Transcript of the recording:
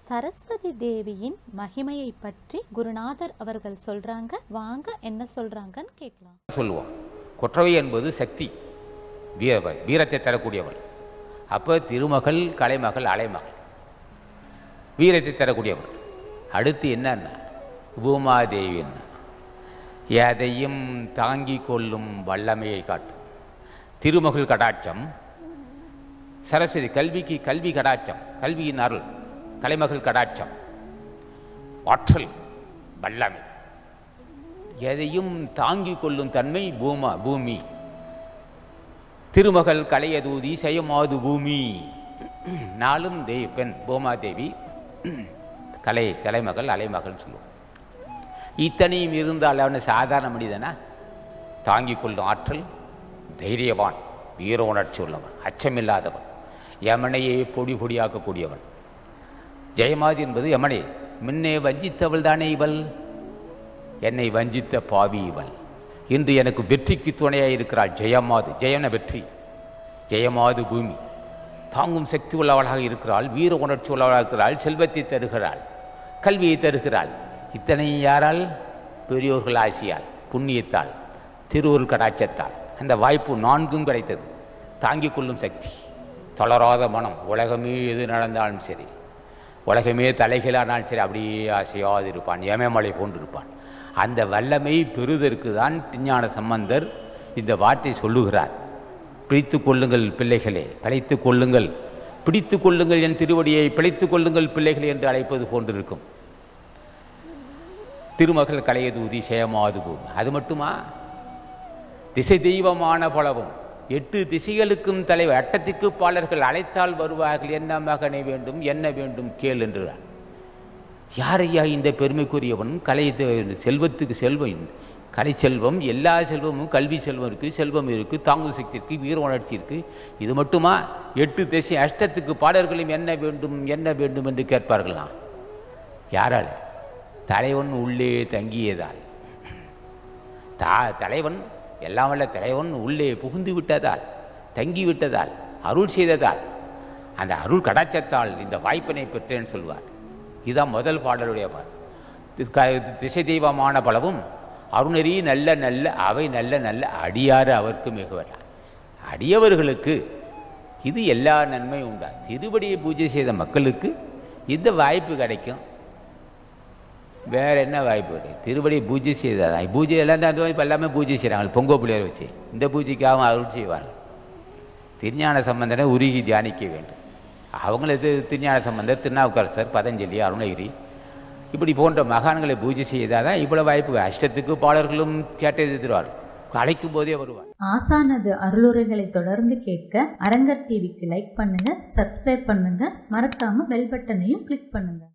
சரஸ்வதி தேவியின் மகிமையை பற்றி குருநாதர் அவர்கள் சொல்றாங்க வாங்க என்ன சொல்றாங்கன்னு கேட்கலாம் சொல்லுவோம் கொற்றவை என்பது சக்தி வீர வீரத்தை தரக்கூடியவள் அப்போ திருமகள் கலைமகள் அலைமகள் வீரத்தை தரக்கூடியவள் அடுத்து என்னன்னா பூமாதேவி என்ன எதையும் தாங்கி கொள்ளும் வல்லமையை காட்டும் திருமகள் கடாட்சம் சரஸ்வதி கல்விக்கு கல்வி கடாட்சம் கல்வியின் அருள் கலைமகள் கடாட்சம் ஆற்றல் வல்லமை எதையும் தாங்கிக் கொள்ளும் தன்மை பூமா பூமி திருமகள் கலையதூதி செய்யமாது பூமி நாளும் தேவி பெண் பூமாதேவி கலை கலைமகள் அலைமகள் சொல்லுவோம் இத்தனையும் இருந்தால் அவனை சாதாரண மனிதனா தாங்கிக் கொள்ளும் ஆற்றல் தைரியவான் வீர உணர்ச்சி உள்ளவன் அச்சமில்லாதவன் யமனையே பொடி பொடியாக்கக்கூடியவன் ஜெயமாதி என்பது யமனே முன்னே வஞ்சித்தவள் தானே இவள் என்னை வஞ்சித்த பாவி இவள் இன்று எனக்கு வெற்றிக்கு துணையாக இருக்கிறாள் ஜெயமாது ஜெயன வெற்றி ஜெயமாது பூமி தாங்கும் சக்தி உள்ளவளாக இருக்கிறாள் வீர உணர்ச்சி உள்ளவளாக இருக்கிறாள் செல்வத்தை தருகிறாள் கல்வியை தருகிறாள் இத்தனை யாரால் பெரியோர்கள் ஆசியால் புண்ணியத்தால் திருவுருள் கடாட்சத்தால் அந்த வாய்ப்பு நான்கும் கிடைத்தது தாங்கிக் கொள்ளும் சக்தி தளராத மனம் உலகமே எது நடந்தாலும் சரி உலகமே தலைகளானாலும் சரி அப்படியே அசையாது இருப்பான் ஏமேமலை போன்றிருப்பான் அந்த வல்லமை பெறுதற்கு தான் திருஞான சம்பந்தர் இந்த வார்த்தை சொல்லுகிறார் பிடித்து கொள்ளுங்கள் பிள்ளைகளே பிழைத்து கொள்ளுங்கள் பிடித்து கொள்ளுங்கள் என் திருவடியை பிழைத்து கொள்ளுங்கள் பிள்ளைகளே என்று அழைப்பது போன்றிருக்கும் திருமகள் கலையதூதி சேமாது பூமி அது மட்டுமா திசை தெய்வமான பலவும் எட்டு திசைகளுக்கும் தலைவர் அட்டத்திற்கு பாலர்கள் அழைத்தால் வருவார்கள் என்ன மகனை வேண்டும் என்ன வேண்டும் கேள் என்றார் யாரையா இந்த பெருமைக்குரியவன் கலை தெ- செல்வத்துக்கு செல்வம் கலை செல்வம் எல்லா செல்வமும் கல்வி செல்வம் இருக்குது செல்வம் இருக்குது தாங்கு சக்தி இருக்குது வீர உணர்ச்சி இருக்குது இது மட்டுமா எட்டு திசை அஷ்டத்துக்கு பாடர்களும் என்ன வேண்டும் என்ன வேண்டும் என்று கேட்பார்களாம் யாரால் தலைவன் உள்ளே தங்கியதால் தா தலைவன் எல்லாம் வல்ல தலைவன் உள்ளே புகுந்து விட்டதால் தங்கி விட்டதால் அருள் செய்ததால் அந்த அருள் கடாச்சத்தால் இந்த வாய்ப்பினை பெற்றேன்னு சொல்வார் இதுதான் முதல் பாடலுடைய பாடல் தி- க- திசை தெய்வமான பலவும் அருணரி நல்ல நல்ல அவை நல்ல நல்ல அடியாறு அவர்க்கு மிகவரா அடியவர்களுக்கு இது எல்லா நன்மையும் உண்டா திருவடியை பூஜை செய்த மக்களுக்கு இந்த வாய்ப்பு கிடைக்கும் வேற என்ன வாய்ப்பு கிடையாது திருவடி பூஜை செய்தாதான் பூஜை எல்லாம் தான் இப்போ எல்லாமே பூஜை செய்கிறாங்க பொங்க பிள்ளையர் வச்சு இந்த பூஜைக்காக அருள் செய்வார்கள் திருஞான சம்பந்தனை உருகி தியானிக்க வேண்டும் அவங்களுக்கு திருஞான சம்பந்தர் திருநாவுக்கரசர் பதஞ்சலி அருணகிரி இப்படி போன்ற மகான்களை பூஜை செய்தால் தான் இவ்வளோ வாய்ப்பு அஷ்டத்துக்கு பாடல்களும் கேட்டது திருவார்கள் அழைக்கும் போதே வருவார் ஆசானது அருளுரைகளை தொடர்ந்து கேட்க அரங்கர் டிவிக்கு லைக் பண்ணுங்க சப்ஸ்கிரைப் பண்ணுங்க மறக்காம பெல் பட்டனையும் கிளிக் பண்ணுங்க